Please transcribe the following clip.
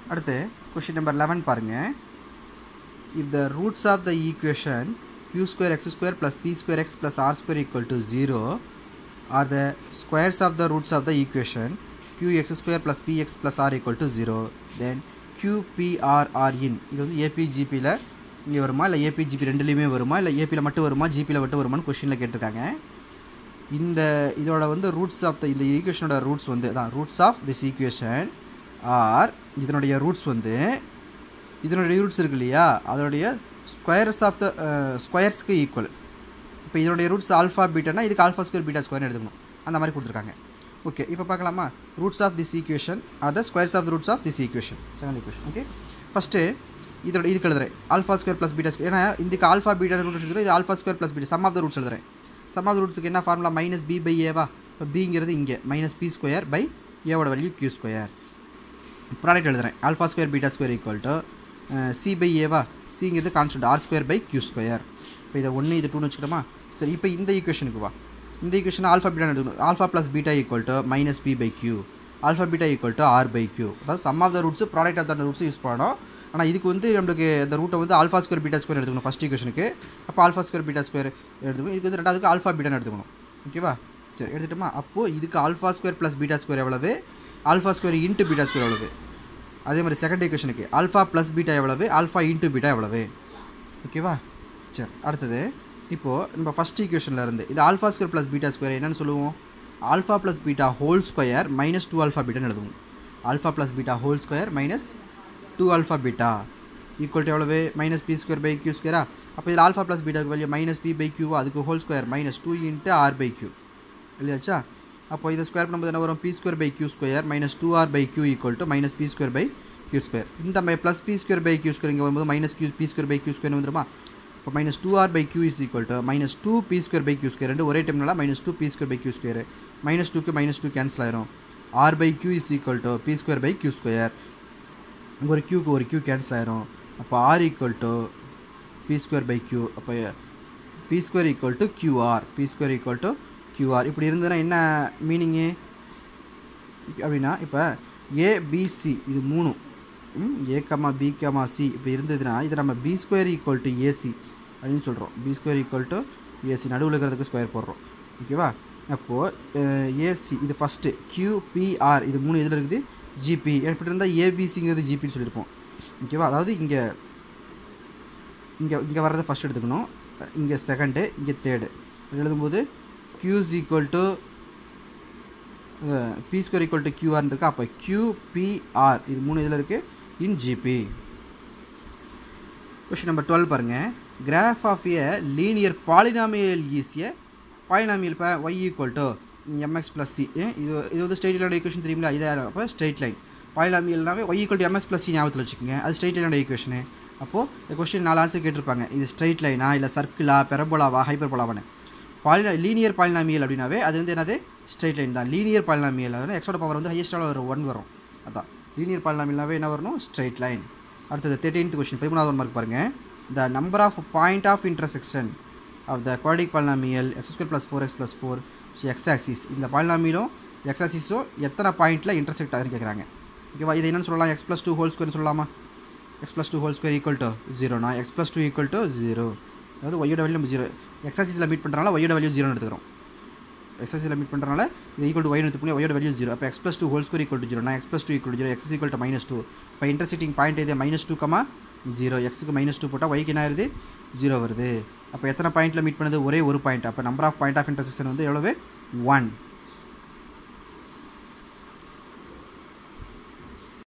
அடுத்து question number eleven பாருங்கள் if the roots of the equation q square x square plus p square x plus r square equal to 0 are the squares of the roots of the equation qx square plus px plus r equal to 0 then qprr in இது வந்து ஏபிஜிபியில் இங்கே வருமா இல்லை ABGP ரெண்டுலேயுமே வருமா இல்லை ஏபியில் மட்டும் வருமா ஜிபியில் மட்டும் வருமான்னு கொஷினில் கேட்டிருக்காங்க இந்த இதோட வந்து ரூட்ஸ் ஆஃப் த இந்த ஈக்குவேஷனோட ரூட்ஸ் வந்து அதான் roots of this equation are இதனுடைய ரூட்ஸ் வந்து இதனுடைய ரூட்ஸ் இருக்கு இல்லையா அதனுடைய ஸ்கொயர்ஸ் ஆஃப் த ஸ்கொயர்ஸ்க்கு ஈக்குவல் இப்போ இதனுடைய ரூட்ஸ் ஆல்ஃபா பீட்டானா இதுக்கு ஆல்ஃபா ஸ்கொயர் பீட்டா ஸ்கொயர் எடுத்துக்கணும் அந்த மாதிரி கொடுத்துருக்காங்க ஓகே இப்போ பார்க்கலாமா roots of this equation are the squares of roots of this equation second equation okay first இதோட இதுக்கு எழுதுறேன் alpha square plus beta square ஏன்னா இதுக்கு ஆல்ஃபா பீட்டா ரூட் எழுதுறேன் இது alpha square plus beta sum of the roots எழுதுறேன் sum of the ரூட்ஸுக்கு என்ன formula minus b by a இப்போ பிங்கிறது இங்கே மைனஸ் பி ஸ்கொயர் பை ஏவோட வேல்யூ கியூ ஸ்கொயர் ப்ராடக்ட் எழுதுறேன் alpha square beta square equal to c by ஏவா சிங்கிறது constant r square by q square இப்போ இதை ஒன்று இது டூன்னு வச்சுக்கிட்டோமா சரி இப்போ இந்த ஈக்குவேஷனுக்கு வா இந்த ஈக்குவேஷன் ஆல்ஃபா பீட்டா எடுத்துக்கணும் alpha plus beta equal to minus b by q alpha beta equal to r by q அதாவது sum of the roots product of the roots use பண்ணோம் ஆனால் இதுக்கு வந்து நம்மளுக்கு இந்த ரூட்டை வந்து ஆல்ஃபா ஸ்கொயர் பீட்டா ஸ்கொயர் எடுத்துக்கணும் ஃபஸ்ட் ஈக்குவேஷனுக்கு அப்போ ஆல்ஃபா ஸ்கொயர் பீட்டா ஸ்கொயர் எடுத்துக்கணும் இதுக்கு வந்து ரெண்டாவதுக்கு ஆல்ஃபா பீட்டான்னு எடுத்துக்கணும் ஓகேவா சரி எடுத்துட்டோமா அப்போது இதுக்கு alpha square plus beta square எவ்வளவு alpha square into beta square எவ்வளவு அதே மாதிரி செகண்ட் ஈக்குவேஷனுக்கு ஆல்ஃபா ப்ளஸ் பீட்டா எவ்வளவு ஆல்ஃபா இன்ட்டு பீட்டா எவ்வளவு ஓகேவா சரி அடுத்தது இப்போது நம்ம ஃபஸ்ட் ஈக்குவேஷனில் இருந்து இது alpha square plus beta square என்னன்னு சொல்லுவோம் alpha plus beta whole square minus two alpha பீட்டான்னு எழுதுவோம் alpha plus beta whole square minus two alpha beta equal to எவ்வளவு minus b square by q ஸ்கொயரா அப்போ இதில் ஆல்ஃபா ப்ளஸ் பீட்டாக்கு value minus b by கியூவா அதுக்கு whole square minus two into r by q இல்லையாச்சா அப்போ இதை ஸ்கொயர் பண்ணும்போது என்ன வரும் b square by q square minus two r by q equal to minus b square by q square இந்த my plus b square by q square இங்கே வரும்போது minus q b square by q square வந்துருமா இப்போ minus two r by q is equal to minus two b square by q square ரெண்டு ஒரே டைம்னால minus two b square by q square minus டூக்கு minus two cancel ஆயிரும் r by q is equal to b square by q square ஒரு கியூக்கு ஒரு q cancel ஆயிரும் அப்போ r equal to b square by q அப்போ b square equal to q r b square equal to q r இப்படி இருந்ததுன்னா என்ன மீனிங்கு அப்படின்னா இப்போ ஏபிசி இது மூணு a comma b comma c இப்படி இருந்ததுன்னா இது நம்ம b square equal to a c அப்படின்னு சொல்கிறோம் b square equal to a c நடுவில் இருக்கிறதுக்கு ஸ்கொயர் போடுறோம் ஓகேவா அப்போது ஏசி இது ஃபஸ்ட்டு கியூபிஆர் இது மூணு இதில் இருக்குது ஜிபி எப்படி இருந்தால் ஏபிசிங்கிறது ஜிபின்னு சொல்லியிருப்போம் ஓகேவா அதாவது இங்கே இங்கே இங்கே வர்றதை ஃபஸ்ட் எடுத்துக்கணும் இங்கே செகண்டு இங்கே தேர்டு எழுதும்போது q's equal to b square equal to கியூஆர்னு இருக்குது அப்போ கியூபிஆர் இது மூணு இதில் இருக்குது in GP question number twelve பாருங்கள் graph of a linear polynomial ஈஸிய பாலினாமியல் இப்போ y equal to m x plus c இது இது வந்து ஸ்ட்ரெயிட் லைனோட ஈக்குவேஷன் தெரியுங்களா இதே அப்போ ஸ்ட்ரெயிட் லைன் பாலினாமியல்னாவே y equal to m x plus c ஞாபகத்தில் வச்சுக்கோங்க அது ஸ்ட்ரெயிட் லைனோட ஈக்குவேஷனு அப்போது இந்த கொஸ்டின் நாலு ஆன்சர் கேட்டிருப்பாங்க இது ஸ்ட்ரெயிட் லைனா இல்லை சர்க்கிளா பெரபோலாவா ஹைப்பர் போலாவான்னு பாலினா லீனியர் பாலினாமியல் அப்படின்னாவே அது வந்து என்னது ஸ்ட்ரெயிட் லைன் தான் லீனியர் பாலினாமியல் வந்து எக்ஸோட பவர் வந்து ஹையஸ்டாக ஒரு ஒன் வரும் அதான் லீனியர் பாலினாமியல்னாவே என்ன வரணும் ஸ்ட்ரெயிட் லைன் அடுத்தது தேர்ட்டீன்த் கொஸ்டின் பதிமூணாவது மார்க் பாருங்கள் the number of point of intersection of the quadratic polynomial x square plus four x plus four x axis இந்த பாலினாமியலும் எக்ஸ் ஆக்சிஸும் எத்தனை பாயிண்ட்டில் இன்டர்செக்ட் ஆகுன்னு கேட்குறாங்க ஓகேவா இது என்னன்னு சொல்லலாம் x plus two whole square சொல்லலாமா x plus two whole square equal to ஜீரோனா x plus two equal to zero அதாவது ஒய்யோட வேல்யூ நம்ம ஜீரோ எக்ஸாசிஸில் மீட் பண்ணுறனால ஒய்யோட வேல்யூ ஜீரோன்னு எடுத்துக்கிறோம் எக்ஸாசிஸில் மீட் பண்ணுறனால இது ஈக்குவல் டு ஒய் எடுத்து ஒய்யோட வேல்யூ ஜீரோ அப்போ x plus two whole square equal to zero நான் x plus two equal zero x equal to minus two இப்போ இன்டர்செக்டிங் பாயிண்ட் இது மைனஸ் டூ கமா ஜீரோ எக்ஸுக்கு மைனஸ் டூ போட்டால் ஒய்க்கு என்ன ஆயிருது ஜீரோ வருது அப்போ எத்தனை பாயிண்ட்டில் மீட் பண்ணுது ஒரே ஒரு பாயிண்ட் அப்போ number of point of intersection வந்து எவ்வளவு ஒன்